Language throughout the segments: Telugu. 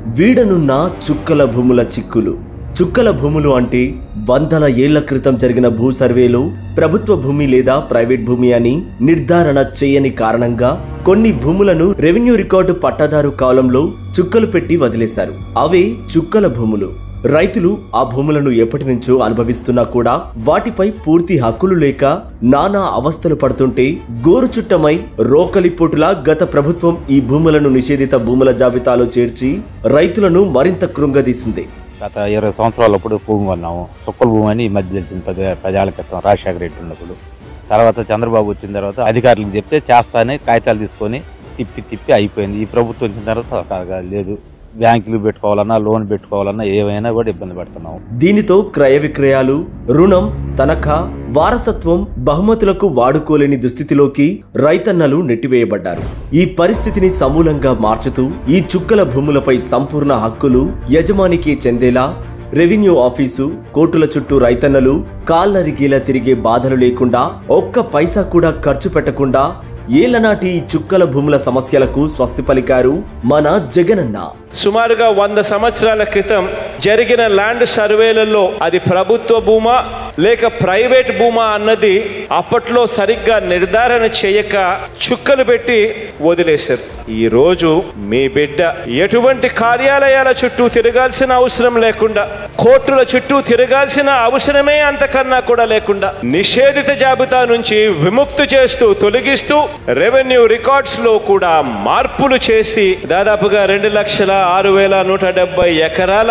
వీడనున్న చుక్కల భూముల చిక్కులు చుక్కల భూములు అంటే వందల ఏళ్ల క్రితం జరిగిన భూ సర్వేలో ప్రభుత్వ భూమి లేదా ప్రైవేట్ భూమి అని నిర్ధారణ చేయని కారణంగా కొన్ని భూములను రెవెన్యూ రికార్డు పట్టాదారు కాలంలో చుక్కలు పెట్టి వదిలేశారు అవే చుక్కల భూములు రైతులు ఆ భూములను ఎప్పటి నుంచో అనుభవిస్తున్నా కూడా వాటిపై పూర్తి హక్కులు లేక నానా అవస్థలు పడుతుంటే గోరు చుట్టమై రోకలిపోటులా గత ప్రభుత్వం ఈ భూములను నిషేధిత భూముల జాబితాలో చేర్చి రైతులను మరింత కృంగదీసింది గత ఇరవై సంవత్సరాలు అప్పుడు భూమి కొన్నాము చుక్కల భూమి అని ఈ మధ్య తెలిసిన పది పదేళ్ల క్రితం రాజశేఖర రెడ్డి ఉన్నప్పుడు తర్వాత చంద్రబాబు వచ్చిన తర్వాత అధికారులకు చెప్తే చేస్తానే కాగితాలు తీసుకొని తిప్పి తిప్పి అయిపోయింది ఈ ప్రభుత్వం వచ్చిన తర్వాత కాగా లేదు బ్యాంకులు పెట్టుకోవాలన్నా లోన్ పెట్టుకోవాలన్నా ఏమైనా కూడా ఇబ్బంది పడుతున్నాము దీనితో క్రయ విక్రయాలు రుణం తనఖా వారసత్వం బహుమతులకు వాడుకోలేని దుస్థితిలోకి రైతన్నలు నెట్టివేయబడ్డారు ఈ పరిస్థితిని సమూలంగా మార్చుతూ ఈ చుక్కల భూములపై సంపూర్ణ హక్కులు యజమానికి చెందేలా రెవెన్యూ ఆఫీసు కోర్టుల చుట్టూ రైతన్నలు కాళ్ళరిగేలా తిరిగే బాధలు లేకుండా ఒక్క పైసా కూడా ఖర్చు పెట్టకుండా ఏళ్లనాటి ఈ చుక్కల భూముల సమస్యలకు స్వస్తి పలికారు మన జగనన్న సుమారుగా వంద సంవత్సరాల క్రితం జరిగిన ల్యాండ్ సర్వేలలో అది ప్రభుత్వ భూమా లేక ప్రైవేట్ భూమా అన్నది అప్పట్లో సరిగ్గా నిర్ధారణ చేయక చుక్కలు పెట్టి వదిలేశారు ఈ రోజు మీ బిడ్డ ఎటువంటి కార్యాలయాల చుట్టూ తిరగాల్సిన అవసరం లేకుండా కోర్టుల చుట్టూ తిరగాల్సిన అవసరమే అంతకన్నా కూడా లేకుండా నిషేధిత జాబితా నుంచి విముక్తి చేస్తూ తొలగిస్తూ రెవెన్యూ రికార్డ్స్ లో కూడా మార్పులు చేసి దాదాపుగా రెండు లక్షల ఆరు వేల నూట డెబ్బై ఎకరాల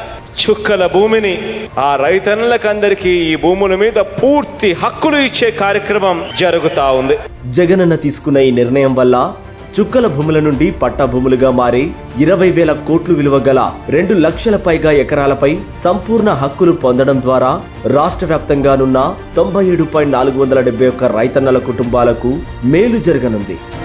చుక్కల భూమిని ఆ రైతన్నులకందరికీ ఈ భూముల మీద పూర్తి హక్కులు ఇచ్చే కార్యక్రమం జరుగుతా ఉంది జగనన్న తీసుకున్న ఈ నిర్ణయం వల్ల చుక్కల భూముల నుండి పట్టా భూములుగా మారి ఇరవై వేల కోట్లు విలువ గల రెండు లక్షల పైగా ఎకరాలపై సంపూర్ణ హక్కులు పొందడం ద్వారా రాష్ట్ర వ్యాప్తంగానున్న తొంభై ఏడు పాయింట్ నాలుగు వందల డెబ్బై ఒక్క రైతన్నల కుటుంబాలకు మేలు జరగనుంది